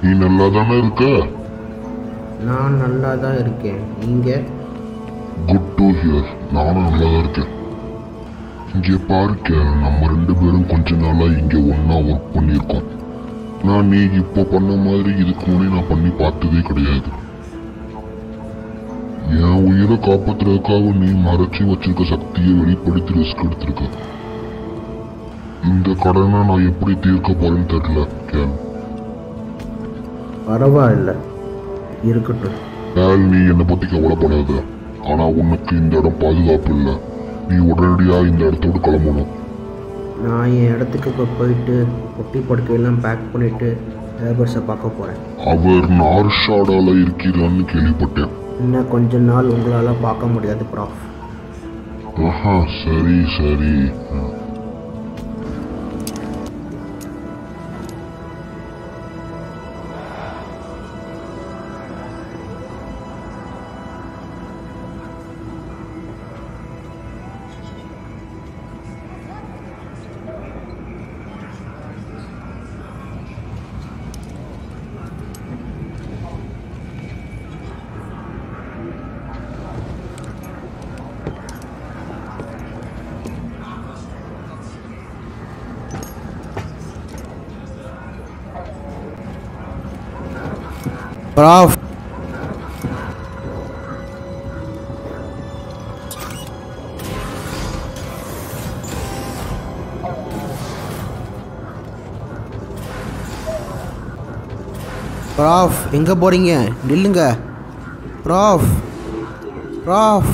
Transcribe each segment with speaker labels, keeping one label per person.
Speaker 1: நீ நல்லா தானே இருக்க
Speaker 2: நான் நல்லா தான் இருக்கேன் நீங்கள்
Speaker 1: குட் டு ஹியர் நானும் நல்லா தான் இருக்கேன் இங்கே பாருக்க நம்ம ரெண்டு பேரும் கொஞ்ச நாளா இங்க ஒண்ணா ஒர்க் பண்ணியிருக்கோம் நான் நீ இப்போ பண்ண மாதிரி இதுக்கு முன்னே நான் பண்ணி பார்த்ததே கிடையாது என் உயிரை காப்பாத்துறதுக்காக நீ மறைச்சு வச்சிருக்க சக்தியை வெளிப்படுத்தி ரிஸ்க் எடுத்திருக்க இந்த கடனை நான் எப்படி தீர்க்க போறேன்னு தெரியல கேள்
Speaker 2: பரவாயில்ல இருக்கட்டும்
Speaker 1: கேள் நீ என்னை பத்தி கவலைப்படாத ஆனா உனக்கு இந்த இடம் பாதுகாப்பு இல்லை நீ உடனடியா இந்த இடத்தோடு கிளம்பணும்
Speaker 2: நான் என் இடத்துக்கு இப்போ போயிட்டு பொட்டி படுக்கையெல்லாம் பேக் பண்ணிவிட்டு லேபர்ஸை பார்க்க போகிறேன்
Speaker 1: அவர் நார்ஷாடால இருக்கிறான்னு கேள்விப்பட்டேன்
Speaker 2: இன்னும் கொஞ்ச நாள் உங்களால் பார்க்க முடியாது ப்ராஃப்
Speaker 1: ஆஹா சரி சரி
Speaker 2: ப்ராஃப் ப்ராஃப் எங்கே போகிறீங்க நில்லுங்க ப்ராஃப் ப்ராஃப்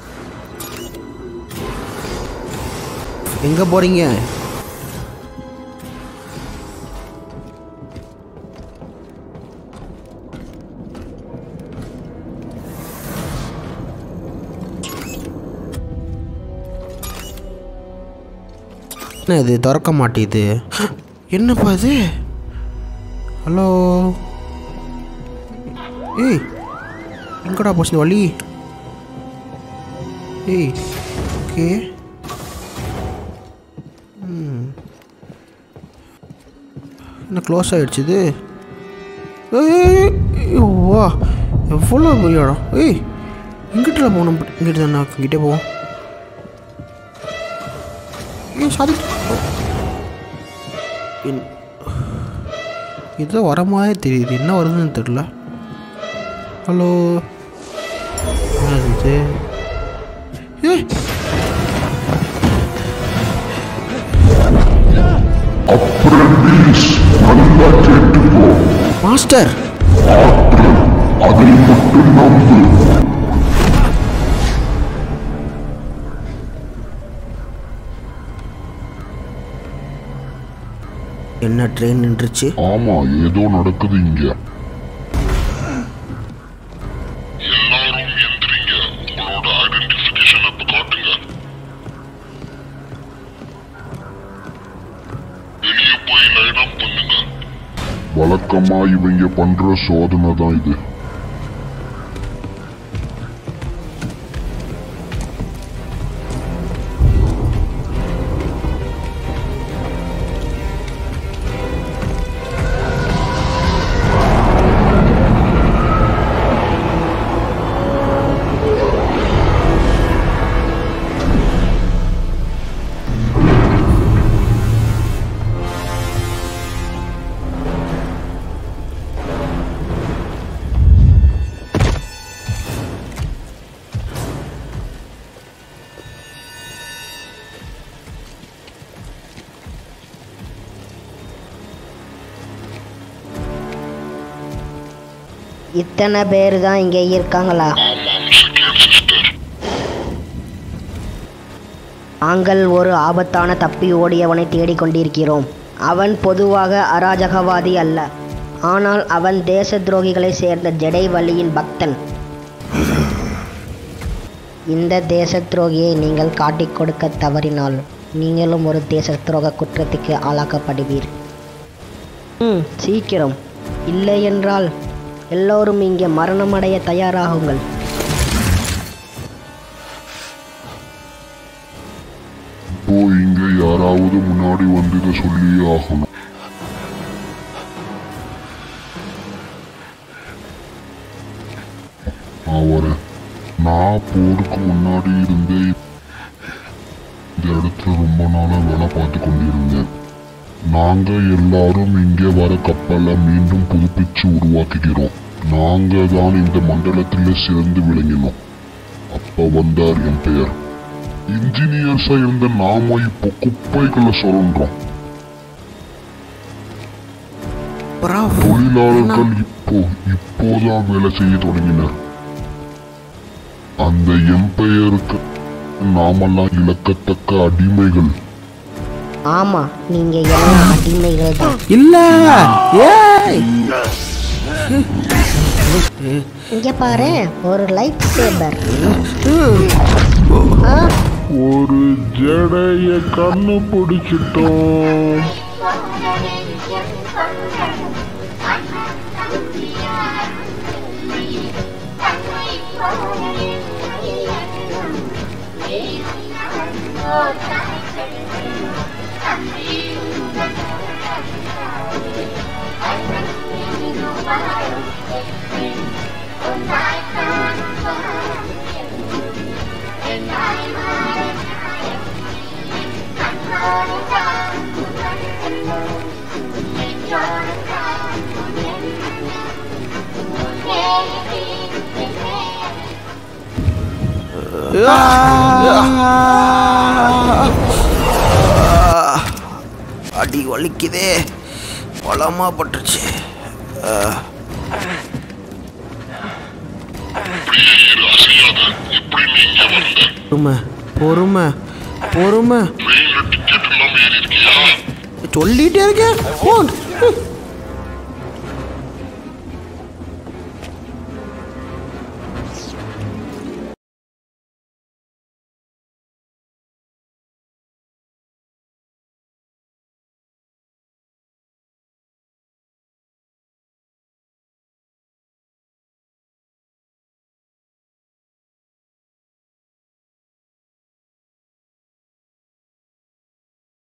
Speaker 2: எங்கே போகிறீங்க என்ன இது திறக்க மாட்டேது என்னப்பா இது ஹலோ ஏய் எங்கடா போச்சு இந்த வழி ஏய் ஓகே ம். என்ன க்ளோஸ் ஆகிடுச்சு இது ஏய் ஐயோ, வா எவ்வளோ பெரிய இடம் ஏய் இங்கிட்ட போகணும் இங்கிட்ட தானே இங்கிட்டே போவோம் ஏய் சாதி என்- ஏதோ வர மாதிரி தெரியுது என்ன வருதுன்னு தெரில ஹலோ என்ன இது ஏய்
Speaker 1: அப்ரண்டிஸ் நல்லா கேட்டுக்கோ
Speaker 2: மாஸ்டர்
Speaker 1: அதை மட்டும் நம்பு
Speaker 2: என்ன ட்ரெயின் நின்றுச்சு
Speaker 1: ஆமா ஏதோ நடக்குது இங்க எல்லாரும் எந்திரிங்க உங்களோட ஐடென்டிபிகேஷன் இப்ப காட்டுங்க வெளியே போய் லைன் அப் பண்ணுங்க வழக்கமா இவங்க பண்ற சோதனை தான் இது
Speaker 3: இத்தனை பேர் தான் இங்கே இருக்காங்களா
Speaker 1: ஆமாம் செகண்ட் சிஸ்டர்
Speaker 3: நாங்கள் ஒரு ஆபத்தான தப்பி ஓடியவனை தேடிக் கொண்டிருக்கிறோம் அவன் பொதுவாக அராஜகவாதி அல்ல ஆனால் அவன் தேச துரோகிகளை சேர்ந்த ஜெடை வழியின் பக்தன் இந்த தேச துரோகியை நீங்கள் காட்டிக் கொடுக்க தவறினால் நீங்களும் ஒரு தேச துரோக குற்றத்துக்கு ஆளாக்கப்படுவீர் ம் சீக்கிரம் இல்லை என்றால் எல்லோரும் இங்கே மரணமடைய தயாராகுங்கள்
Speaker 1: இப்போ இங்க யாராவது முன்னாடி வந்து இதை சொல்லியே ஆகணும் நான் போருக்கு முன்னாடி இருந்தே இந்த இடத்துல ரொம்ப நாளா வேலை பார்த்து கொண்டிருந்தேன் நாங்க எல்லாரும் இங்கே வர கப்பலை மீண்டும் புதுப்பிச்சு உருவாக்குகிறோம் நாங்க தான் இந்த மண்டலத்துல சிறந்து விளங்கினோம் அப்ப வந்தார் என் பெயர் இன்ஜினியர்ஸா இருந்த நாம இப்போ குப்பைகளை சுரண்டோம்
Speaker 2: ப்ராவ்
Speaker 1: தொழிலாளர்கள் இப்போ இப்போதான் வேலை செய்ய தொடங்கினர் அந்த எம்பையருக்கு நாமெல்லாம் இழக்கத்தக்க அடிமைகள்
Speaker 3: ஆமா நீங்க எல்லாம் அடிமைகள் தான்
Speaker 2: இல்ல ஏய்
Speaker 3: இங்க பாரு ஒரு லைட் சேபர்
Speaker 1: ஒரு ஜடைய கண்ணு பிடிச்சிட்டோம்
Speaker 2: அடி வலிக்குதே பலமா பட்டுருச்சு பொறுமை பொறுமை பொறுமை சொல்லிட்டே இருக்கேன் போன்